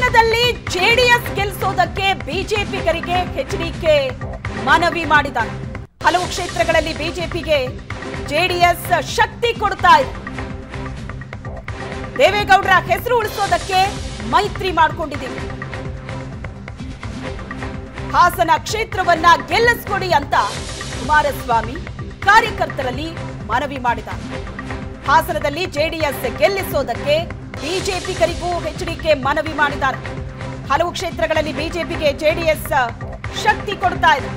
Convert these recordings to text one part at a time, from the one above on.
ಹಾಸನದಲ್ಲಿ JDS ಗೆಲ್ಲಿಸೋದಕ್ಕೆ ಬಿಜೆಪಿಗರಿಗೆ HDK ಮನವಿ ಮಾಡಿದ್ದಾರೆ ಹಲವು ಕ್ಷೇತ್ರಗಳಲ್ಲಿ ಬಿಜೆಪಿಗೆ ಜೆಡಿಎಸ್ ಶಕ್ತಿ ಕೊಡ್ತಾ ಇದೆ ದೇವೇಗೌಡರ ಹೆಸರು ಉಳಿಸೋದಕ್ಕೆ ಮೈತ್ರಿ ಮಾಡ್ಕೊಂಡಿದ್ದೀವಿ ಹಾಸನ ಕ್ಷೇತ್ರವನ್ನ ಗೆಲ್ಲಿಸ್ಕೊಡಿ ಅಂತ ಕುಮಾರಸ್ವಾಮಿ ಕಾರ್ಯಕರ್ತರಲ್ಲಿ ಮನವಿ ಮಾಡಿದ್ದಾರೆ ಹಾಸನದಲ್ಲಿ ಜೆಡಿಎಸ್ ಗೆಲ್ಲಿಸೋದಕ್ಕೆ ಬಿಜೆಪಿಗರಿಗೂ ಎಚ್ಡಿಕೆ ಮನವಿ ಮಾಡಿದ್ದಾರೆ ಹಲವು ಕ್ಷೇತ್ರಗಳಲ್ಲಿ ಬಿಜೆಪಿಗೆ ಜೆಡಿಎಸ್ ಶಕ್ತಿ ಕೊಡ್ತಾ ಇದೆ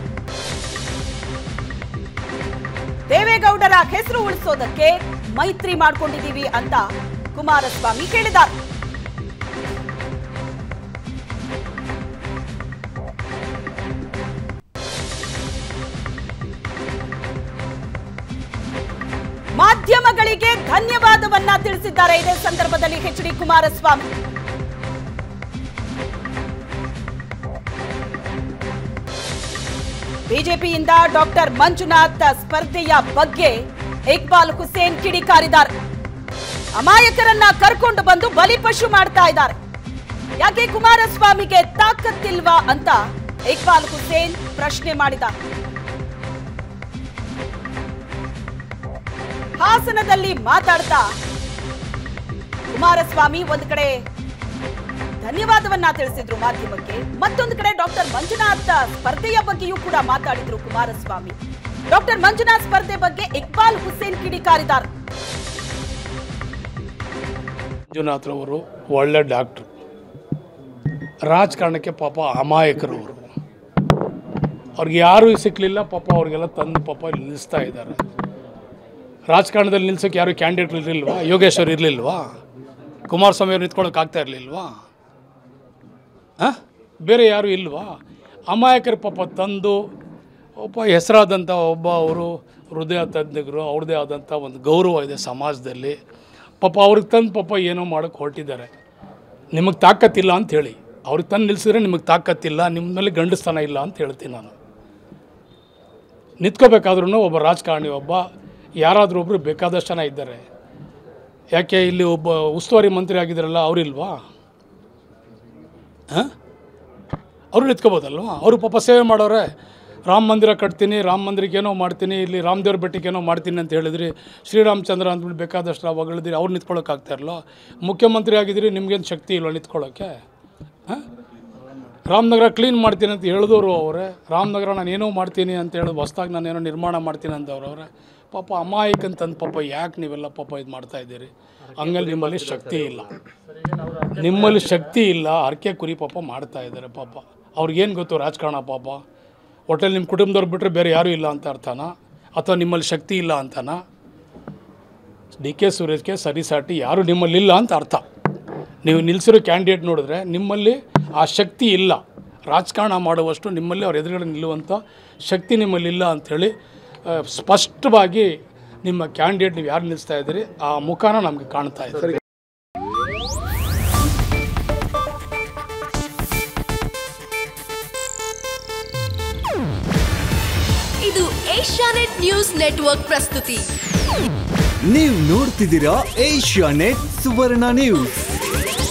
ದೇವೇಗೌಡರ ಹೆಸರು ಉಳಿಸೋದಕ್ಕೆ ಮೈತ್ರಿ ಮಾಡ್ಕೊಂಡಿದ್ದೀವಿ ಅಂತ ಕುಮಾರಸ್ವಾಮಿ ಹೇಳಿದ್ದಾರೆ ಮಾಧ್ಯಮಗಳಿಗೆ ಧನ್ಯವಾದವನ್ನ ತಿಳಿಸಿದ್ದಾರೆ ಇದೇ ಸಂದರ್ಭದಲ್ಲಿ ಎಚ್ ಡಿ ಕುಮಾರಸ್ವಾಮಿ ಬಿಜೆಪಿಯಿಂದ ಡಾಕ್ಟರ್ ಮಂಜುನಾಥ್ ಸ್ಪರ್ಧೆಯ ಬಗ್ಗೆ ಇಕ್ಬಾಲ್ ಹುಸೇನ್ ಕಿಡಿಕಾರಿದ್ದಾರೆ ಅಮಾಯಕರನ್ನ ಕರ್ಕೊಂಡು ಬಂದು ಬಲಿಪಶು ಮಾಡ್ತಾ ಇದ್ದಾರೆ ಯಾಕೆ ಕುಮಾರಸ್ವಾಮಿಗೆ ತಾಕತ್ತಿಲ್ವಾ ಅಂತ ಇಕ್ಬಾಲ್ ಹುಸೇನ್ ಪ್ರಶ್ನೆ ಮಾಡಿದ್ದಾರೆ ಹಾಸನದಲ್ಲಿ ಮಾತಾಡ್ತಾ ಕುಮಾರಸ್ವಾಮಿ ಒಂದ್ ಕಡೆ ಧನ್ಯವಾದವನ್ನ ತಿಳಿಸಿದ್ರು ಮಾಧ್ಯಮಕ್ಕೆ ಮತ್ತೊಂದು ಕಡೆ ಡಾಕ್ಟರ್ ಮಂಜುನಾಥ್ ಸ್ಪರ್ಧೆಯ ಬಗ್ಗೆಯೂ ಕೂಡ ಮಾತಾಡಿದ್ರು ಕುಮಾರಸ್ವಾಮಿ ಡಾಕ್ಟರ್ ಮಂಜುನಾಥ್ ಸ್ಪರ್ಧೆ ಬಗ್ಗೆ ಇಕ್ಬಾಲ್ ಹುಸೇನ್ ಕಿಡಿಕಾರಿದ್ದಾರೆ ಮಂಜುನಾಥ್ರವರು ಒಳ್ಳೆ ಡಾಕ್ಟ್ರು ರಾಜಕಾರಣಕ್ಕೆ ಪಾಪ ಅಮಾಯಕರು ಅವರು ಅವ್ರಿಗೆ ಯಾರೂ ಸಿಕ್ಕಲಿಲ್ಲ ಪಾಪ ಅವ್ರಿಗೆಲ್ಲ ತಂದು ಪಾಪ ಇಲ್ಲಿ ನಿಲ್ಲಿಸ್ತಾ ಇದ್ದಾರೆ ರಾಜಕಾರಣದಲ್ಲಿ ನಿಲ್ಸೋಕೆ ಯಾರು ಕ್ಯಾಂಡಿಡೇಟ್ ಇರಲಿಲ್ವಾ ಯೋಗೇಶ್ವರ್ ಇರಲಿಲ್ವಾ ಕುಮಾರಸ್ವಾಮಿ ಅವ್ರು ನಿಂತ್ಕೊಳ್ಳೋಕೆ ಆಗ್ತಾ ಇರಲಿಲ್ವಾ ಹಾಂ ಬೇರೆ ಯಾರು ಇಲ್ವಾ ಅಮಾಯಕರ ಪಾಪ ತಂದು ಒಬ್ಬ ಹೆಸರಾದಂಥ ಒಬ್ಬ ಅವರು ಹೃದಯ ತಜ್ಞರು ಅವ್ರದ್ದೇ ಆದಂಥ ಒಂದು ಗೌರವ ಇದೆ ಸಮಾಜದಲ್ಲಿ ಪಾಪ ಅವ್ರಿಗೆ ತಂದು ಪಾಪ ಏನೋ ಮಾಡೋಕ್ಕೆ ಹೊರಟಿದ್ದಾರೆ ನಿಮಗೆ ತಾಕತ್ತಿಲ್ಲ ಅಂತ ಹೇಳಿ ಅವ್ರಿಗೆ ತಂದು ನಿಲ್ಲಿಸಿದ್ರೆ ನಿಮಗೆ ತಾಕತ್ತಿಲ್ಲ ನಿಮ್ಮ ಮೇಲೆ ಗಂಡಸ್ತನ ಇಲ್ಲ ಅಂತ ಹೇಳ್ತೀನಿ ನಾನು ನಿಂತ್ಕೋಬೇಕಾದ್ರೂ ಒಬ್ಬ ರಾಜಕಾರಣಿ ಒಬ್ಬ ಯಾರಾದರೂ ಒಬ್ಬರು ಬೇಕಾದಷ್ಟು ಜನ ಇದ್ದಾರೆ ಯಾಕೆ ಇಲ್ಲಿ ಒಬ್ಬ ಉಸ್ತುವಾರಿ ಮಂತ್ರಿ ಆಗಿದ್ದಾರಲ್ಲ ಅವರಿಲ್ವಾ ಹಾಂ ಅವರು ನಿಂತ್ಕೋಬೋದಲ್ವಾ ಅವರು ಪಾಪ ಸೇವೆ ಮಾಡೋರೆ ರಾಮ ಮಂದಿರ ಕಟ್ತೀನಿ ರಾಮ ಮಂದಿರಕ್ಕೆ ಏನೋ ಮಾಡ್ತೀನಿ ಇಲ್ಲಿ ರಾಮದೇವ್ರ ಬೆಟ್ಟಿಗೆ ಏನೋ ಮಾಡ್ತೀನಿ ಅಂತ ಹೇಳಿದ್ರಿ ಶ್ರೀರಾಮಚಂದ್ರ ಅಂದ್ಬಿಟ್ಟು ಬೇಕಾದಷ್ಟು ನಾವು ಹೊಗಳಿದ್ರಿ ಅವ್ರು ನಿಂತ್ಕೊಳ್ಳೋಕೆ ಆಗ್ತಾ ಇರಲ್ಲ ಮುಖ್ಯಮಂತ್ರಿ ಆಗಿದ್ದೀರಿ ನಿಮ್ಗೇನು ಶಕ್ತಿ ಇಲ್ವ ನಿಂತ್ಕೊಳ್ಳೋಕ್ಕೆ ಹಾಂ ರಾಮನಗರ ಕ್ಲೀನ್ ಮಾಡ್ತೀನಿ ಅಂತ ಹೇಳಿದವರು ಅವರೇ ರಾಮನಗರ ನಾನು ಏನೋ ಮಾಡ್ತೀನಿ ಅಂತ ಹೇಳಿ ಹೊಸ್ದಾಗಿ ನಾನು ಏನೋ ನಿರ್ಮಾಣ ಮಾಡ್ತೀನಿ ಅಂತವ್ರು ಅವರೇ ಪಾಪ ಅಮಾಯಕಂತಂದು ಪಾಪ ಯಾಕೆ ನೀವೆಲ್ಲ ಪಾಪ ಇದು ಮಾಡ್ತಾ ಇದ್ದೀರಿ ಹಂಗಲ್ಲಿ ನಿಮ್ಮಲ್ಲಿ ಶಕ್ತಿ ಇಲ್ಲ ನಿಮ್ಮಲ್ಲಿ ಶಕ್ತಿ ಇಲ್ಲ ಅರ್ಕೆ ಕುರಿ ಪಾಪ ಮಾಡ್ತಾ ಇದ್ದಾರೆ ಪಾಪ ಅವ್ರಿಗೇನು ಗೊತ್ತು ರಾಜಕಾರಣ ಪಾಪ ಒಟ್ಟಲ್ಲಿ ನಿಮ್ಮ ಕುಟುಂಬದವ್ರು ಬಿಟ್ಟರೆ ಬೇರೆ ಯಾರೂ ಇಲ್ಲ ಅಂತ ಅರ್ಥನಾ ಅಥವಾ ನಿಮ್ಮಲ್ಲಿ ಶಕ್ತಿ ಇಲ್ಲ ಅಂತನಾ ಡಿ ಕೆ ಸುರೇಶ್ಗೆ ಸರಿಸಾಟಿ ಯಾರು ನಿಮ್ಮಲ್ಲಿ ಇಲ್ಲ ಅಂತ ಅರ್ಥ ನೀವು ನಿಲ್ಲಿಸಿರೋ ಕ್ಯಾಂಡಿಡೇಟ್ ನೋಡಿದ್ರೆ ನಿಮ್ಮಲ್ಲಿ ಆ ಶಕ್ತಿ ಇಲ್ಲ ರಾಜಕಾರಣ ಮಾಡುವಷ್ಟು ನಿಮ್ಮಲ್ಲಿ ಅವ್ರ ಎದುರುಗಡೆ ನಿಲ್ಲುವಂಥ ಶಕ್ತಿ ನಿಮ್ಮಲ್ಲಿ ಇಲ್ಲ ಅಂಥೇಳಿ ಆ, ಸ್ಪಷ್ಟವಾಗಿ ನಿಮ್ಮ ಕ್ಯಾಂಡಿಡೇಟ್ ನೀವು ಯಾರು ನಿಲ್ಲಿಸ್ತಾ ಇದ್ದೀರಿ ಆ ಮುಖಾನ ನಮಗೆ ಕಾಣ್ತಾ ಇದೆ ಇದು ಏಷ್ಯಾನೆಟ್ ನ್ಯೂಸ್ ನೆಟ್ವರ್ಕ್ ಪ್ರಸ್ತುತಿ ನೀವು ನೋಡ್ತಿದ್ದೀರಾ ಏಷ್ಯಾ ನೆಟ್ ಸುವರ್ಣ ನ್ಯೂಸ್